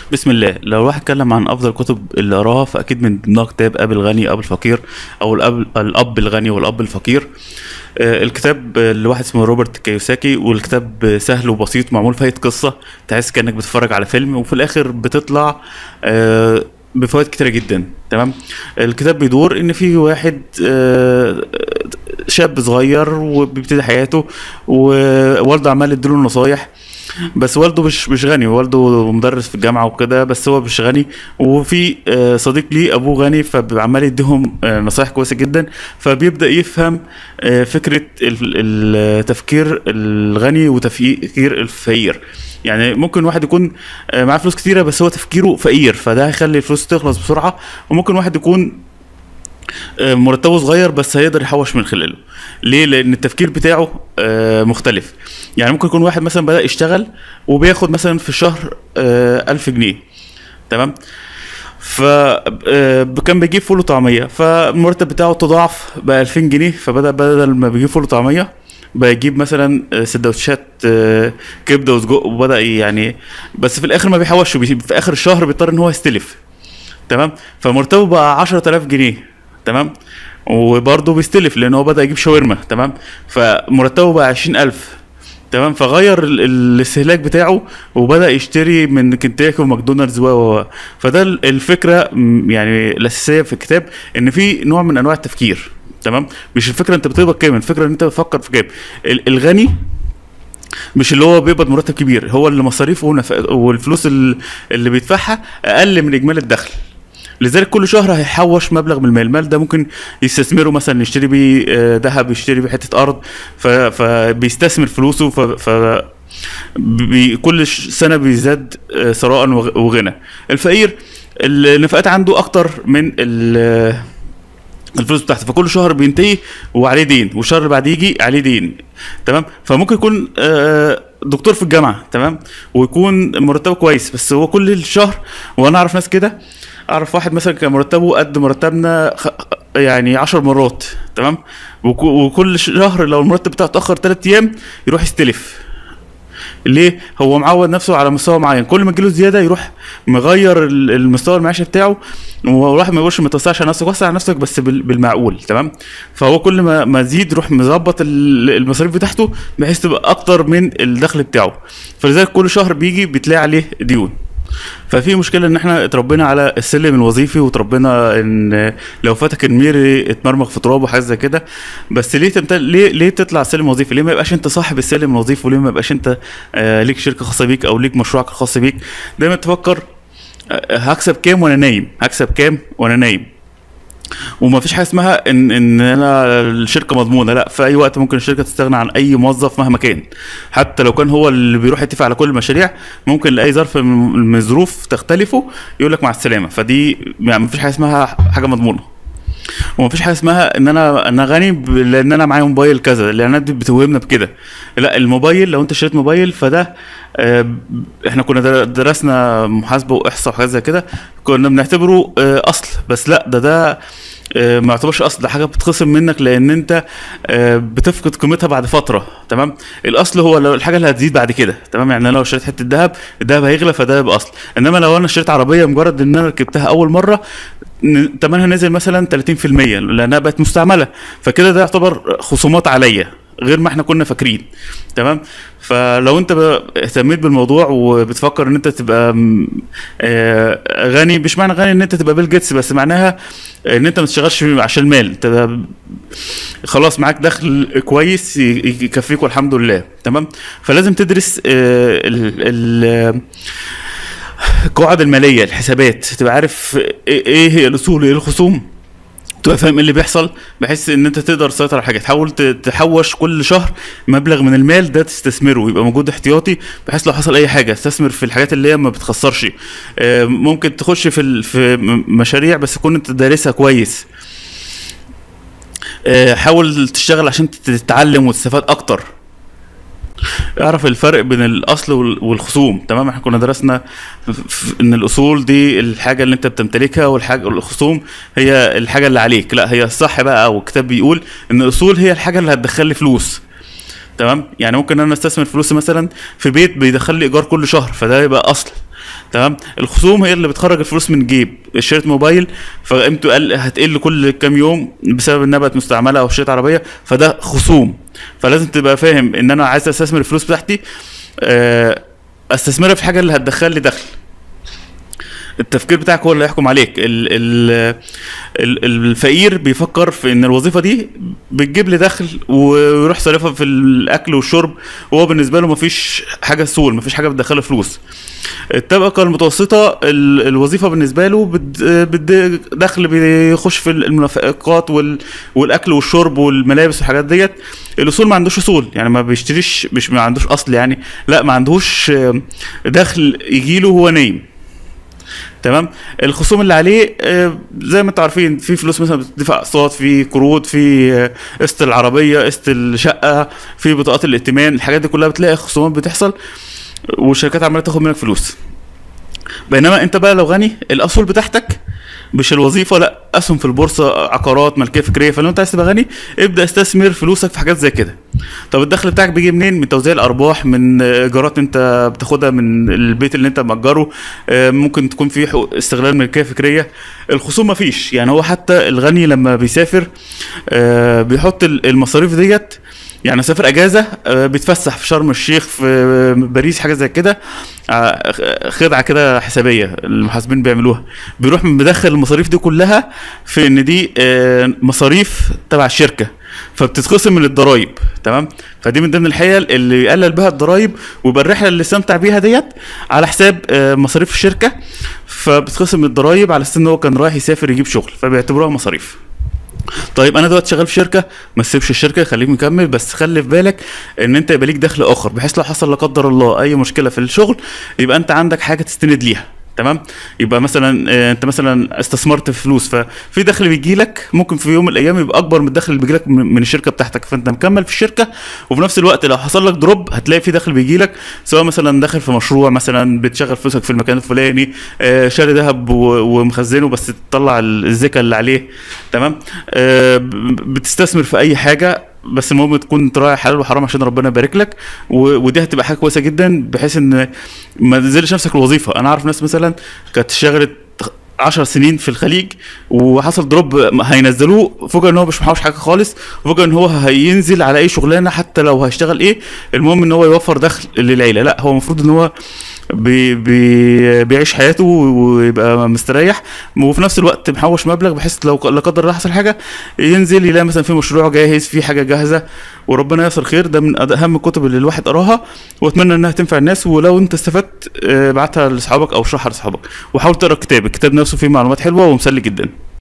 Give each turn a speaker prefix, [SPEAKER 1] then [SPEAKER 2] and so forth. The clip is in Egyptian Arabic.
[SPEAKER 1] بسم الله لو الواحد اتكلم عن افضل كتب اللي قراها فاكيد من ضمنها كتاب اب الغني اب الفقير او الاب الاب الغني والاب الفقير آه، الكتاب لواحد اسمه روبرت كيوساكي والكتاب سهل وبسيط معمول فيه قصه تحس كانك بتتفرج على فيلم وفي الاخر بتطلع آه، بفوائد كتيره جدا تمام الكتاب بيدور ان في واحد آه، شاب صغير وبيبتدي حياته ووالده عمال يديله نصايح بس والده مش مش غني والده مدرس في الجامعه وكده بس هو مش غني وفي آه، صديق ليه ابوه غني فعمال يديهم آه، نصايح كويسه جدا فبيبدا يفهم آه، فكره ال- التفكير الغني وتفكير الفقير يعني ممكن واحد يكون آه، معاه فلوس كتيره بس هو تفكيره فقير فده هيخلي الفلوس تخلص بسرعه وممكن واحد يكون آه، مرتبه صغير بس هيقدر يحوش من خلاله ليه لان التفكير بتاعه آه، مختلف يعني ممكن يكون واحد مثلا بدأ يشتغل وبياخد مثلا في الشهر آه، ألف جنيه تمام ف آه، كان بيجيب فول وطعميه فالمرتب بتاعه تضاعف بقى 2000 جنيه فبدأ بدل ما بيجيب فول وطعميه بقى يجيب مثلا آه، سندوتشات آه، كبده وسجق وبدأ يعني بس في الاخر ما بيحوش وبي- في اخر الشهر بيضطر ان هو يستلف تمام فمرتبه بقى 10000 جنيه تمام وبرضه بيستلف لان هو بدا يجيب شاورما تمام فمرتبه بقى 20000 تمام فغير ال- الاستهلاك بتاعه وبدا يشتري من كنتاكي وماكدونالدز و و- و. فده ال- الفكره م، يعني الاساسيه في الكتاب ان في نوع من انواع التفكير تمام مش الفكره انت بتقبض كام الفكره ان انت بتفكر في كام ال- الغني مش اللي هو بيقبض مرتب كبير هو اللي مصاريفه ونف- والفلوس ال- اللي بيدفعها اقل من اجمالي الدخل لذلك كل شهر هيحوش مبلغ من المال المال ده ممكن يستثمره مثلا يشتري بيه آه، ذهب يشتري بيه حته ارض ف- فبيستثمر فلوسه ف, ف بي كل ش- سنه بيزداد آه، ثراء وغ- وغنى الفقير النفقات عنده اكتر من ال- الفلوس بتاعته فكل شهر بينتهي وعليه دين والشهر اللي بعديه يجي عليه دين تمام فممكن يكون آه، دكتور في الجامعه تمام ويكون مرتبه كويس بس هو كل الشهر وانا اعرف ناس كده اعرف واحد مثلا كان مرتبه قد مرتبنا خ... يعني عشر مرات تمام وك... وكل شهر لو المرتب بتاعه اتاخر ثلاث ايام يروح يستلف ليه هو معود نفسه على مستوى معين كل ما تجيله زياده يروح مغير ال- المستوى المعيشي بتاعه وراح ما يقولش ما توسعش على نفسك وسع على نفسك بس بال- بالمعقول تمام فهو كل ما ما تزيد يروح مظبط ال- المصاريف بتاعته بحيث تبقى اكتر من الدخل بتاعه فلذلك كل شهر بيجي بتلاقي عليه ديون ففي مشكله ان احنا اتربينا على السلم الوظيفي وتربينا ان لو فاتك الميري اتمرمغ في تراب وحاجه زي كده بس ليه تمت... ليه ليه تطلع سلم وظيفي ليه ما يبقاش انت صاحب السلم الوظيفي وليه ما يبقاش انت آه ليك شركه خاصه بيك او ليك مشروعك الخاص بيك دايما تفكر آه، هكسب كام وانا نايم هكسب كام وانا نايم وما فيش حاجه اسمها ان ان انا الشركه مضمونه لا في اي وقت ممكن الشركه تستغنى عن اي موظف مهما كان حتى لو كان هو اللي بيروح يتفق على كل المشاريع ممكن لاي ظرف من من الظروف تختلفه يقول لك مع السلامه فدي يعني ما فيش حاجه اسمها حاجه مضمونه وما فيش حاجه اسمها ان انا انا غني ب- لان انا معايا موبايل كذا الاعلانات دي بتوهمنا بكده لا الموبايل لو انت اشتريت موبايل فده آه، ب- احنا كنا در- درسنا محاسبه واحصاء وحاجات زي كده كنا بنعتبره آه، اصل بس لا ده ده آه، ما يعتبرش اصل ده حاجه بتخصم منك لان انت آه، بتفقد قيمتها بعد فتره تمام الاصل هو لو الحاجه اللي هتزيد بعد كده تمام يعني انا لو اشتريت حته ذهب الذهب هيغلى فده يبقى اصل انما لو انا اشتريت عربيه مجرد ان انا ركبتها اول مره ن- تمنها نزل مثلا 30% لانها بقت مستعمله فكده ده يعتبر خصومات عليا غير ما احنا كنا فاكرين تمام فلو انت ب- اهتميت بالموضوع وبتفكر ان انت تبقى م- آه، غني مش معنى غني ان انت تبقى بيل جيتس بس معناها ان انت ما تشتغلش عشان المال انت ب- خلاص معاك دخل كويس ي- يكفيك والحمد لله تمام فلازم تدرس آه، ال ال القواعد الماليه الحسابات تبقى عارف ايه إيه هي الاصول وايه الخصوم تبقى فاهم ايه اللي بيحصل بحيث ان انت تقدر تسيطر على حاجه تحاول ت- تحوش كل شهر مبلغ من المال ده تستثمره ويبقى موجود احتياطي بحيث لو حصل اي حاجه تستثمر في الحاجات اللي هي ما بتخسرش آه، ممكن تخش في ال- في م- مشاريع بس تكون انت دارسها كويس آه، حاول تشتغل عشان تتعلم وتستفاد اكتر اعرف الفرق بين الاصل وال- والخصوم تمام احنا كنا درسنا ف- ف- ان الاصول دي الحاجه اللي انت بتمتلكها والحاجه الخصوم هي الحاجه اللي عليك لا هي الصح بقى او الكتاب بيقول ان الاصول هي الحاجه اللي هتدخل لي فلوس تمام يعني ممكن انا استثمر فلوسي مثلا في بيت بيدخل لي ايجار كل شهر فده يبقى اصل تمام الخصوم هي اللي بتخرج الفلوس من جيب اشتريت موبايل فقيمته قل هتقل كل كام يوم بسبب انها بقت مستعمله او اشتريت عربيه فده خصوم فلازم تبقى فاهم ان انا عايز استثمر الفلوس بتاعتي آه، استثمرها في حاجه اللي هتدخل لي دخل التفكير بتاعك هو اللي هيحكم عليك ال ال ال الفقير بيفكر في ان الوظيفه دي بتجيب لي دخل ويروح صارفها في الاكل والشرب وهو بالنسبه له مفيش حاجه سول مفيش حاجه بتدخله فلوس الطبقه المتوسطه ال- الوظيفه بالنسبه له بت- بت- دخل بيخش في المنافقات وال- والاكل والشرب والملابس والحاجات ديت الاصول ما عندوش اصول يعني ما بيشتريش مش ما عندوش اصل يعني لا ما عندوش آه، دخل يجيله وهو نايم تمام الخصوم اللي عليه آه، زي ما انتوا عارفين في فلوس مثلا بتدفع اقساط في قروض في آه، قسط العربيه قسط الشقه في بطاقات الائتمان الحاجات دي كلها بتلاقي خصومات بتحصل والشركات عماله تاخد منك فلوس بينما انت بقى لو غني الاصول بتاعتك مش الوظيفه لا اسهم في البورصه عقارات ملكيه فكريه فلو انت عايز تبقى غني ابدا استثمر فلوسك في حاجات زي كده طب الدخل بتاعك بيجي منين من توزيع الارباح من ايجارات انت بتاخدها من البيت اللي انت مأجره آه، ممكن تكون في حقوق استغلال ملكيه فكريه الخصوم مفيش يعني هو حتى الغني لما بيسافر آه، بيحط ال- المصاريف ديت يعني سافر اجازه آه، بيتفسح في شرم الشيخ في باريس حاجه زي كده آه، خدعه كده حسابيه المحاسبين بيعملوها بيروح مدخل المصاريف دي كلها في ان دي آه، مصاريف تبع الشركه فبتتخصم من الضرايب تمام فدي من ضمن الحيل اللي يقلل بها الضرايب ويبقى الرحله اللي استمتع بيها ديت على حساب آه، مصاريف الشركه فبتخصم من الضرايب على اساس ان هو كان رايح يسافر يجيب شغل فبيعتبروها مصاريف طيب انا دلوقتي شغال في شركه ما تسيبش الشركه خليك مكمل بس خلي في بالك ان انت يبقى ليك دخل اخر بحيث لو حصل لا قدر الله اي مشكله في الشغل يبقى انت عندك حاجه تستند ليها تمام يبقى مثلا آه، انت مثلا استثمرت في فلوس ففي دخل بيجي لك ممكن في يوم من الايام يبقى اكبر من الدخل اللي بيجي لك من من الشركه بتاعتك فانت مكمل في الشركه وفي نفس الوقت لو حصل لك دروب هتلاقي في دخل بيجي لك سواء مثلا داخل في مشروع مثلا بتشغل فلوسك في المكان الفلاني آه، شاري ذهب و- ومخزنه بس تطلع ال- الزكا اللي عليه تمام آه، ب- بتستثمر في اي حاجه بس المهم تكون تراعي حلال وحرام عشان ربنا يبارك لك و- ودي هتبقى حاجه كويسه جدا بحيث ان ما تنزلش نفسك الوظيفه انا اعرف ناس مثلا كانت اشتغلت 10 سنين في الخليج وحصل دروب هينزلوه فوجئ ان هو مش محوش حاجه خالص وفوجئ ان هو هينزل على اي شغلانه حتى لو هيشتغل ايه المهم ان هو يوفر دخل للعيله لا هو المفروض ان هو بي بي بيعيش حياته ويبقى مستريح وفي نفس الوقت محوش مبلغ بحيث لو لا قدر الله حصل حاجه ينزل يلاقي مثلا في مشروع جاهز في حاجه جاهزه وربنا ييسر خير ده من اهم الكتب اللي الواحد قراها واتمنى انها تنفع الناس ولو انت استفدت آه، ابعتها لاصحابك او اشرحها لاصحابك وحاول تقرا الكتاب الكتاب نفسه فيه معلومات حلوه ومسلي جدا